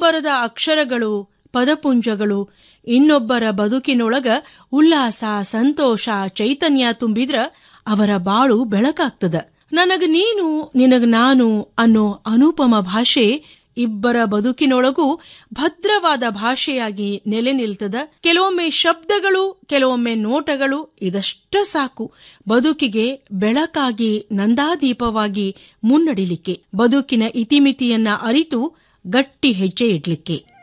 ಒಬ್ಬರದ ಅಕ್ಷರಗಳು ಪದಪುಂಜಗಳು ಇನ್ನೊಬ್ಬರ ಬದುಕಿನೊಳಗ ಉಲ್ಲಾಸ ಸಂತೋಷ ಚೈತನ್ಯ ತುಂಬಿದ್ರ ಅವರ ಬಾಳು ಬೆಳಕಾಗ್ತದ ನನಗ ನೀನು ನಿನಗ ನಾನು ಅನ್ನೋ ಅನುಪಮ ಭಾಷೆ ಇಬ್ಬರ ಬದುಕಿನೊಳಗೂ ಭದ್ರವಾದ ಭಾಷೆಯಾಗಿ ನೆಲೆ ನಿಲ್ತದ ಕೆಲವೊಮ್ಮೆ ಶಬ್ದಗಳು ಕೆಲವೊಮ್ಮೆ ನೋಟಗಳು ಇದಷ್ಟ ಸಾಕು ಬದುಕಿಗೆ ಬೆಳಕಾಗಿ ನಂದಾದೀಪವಾಗಿ ಮುನ್ನಡಿಲಿಕ್ಕೆ ಬದುಕಿನ ಇತಿಮಿತಿಯನ್ನ ಅರಿತು ಗಟ್ಟಿ ಹೆಜ್ಜೆ ಇಡ್ಲಿಕ್ಕೆ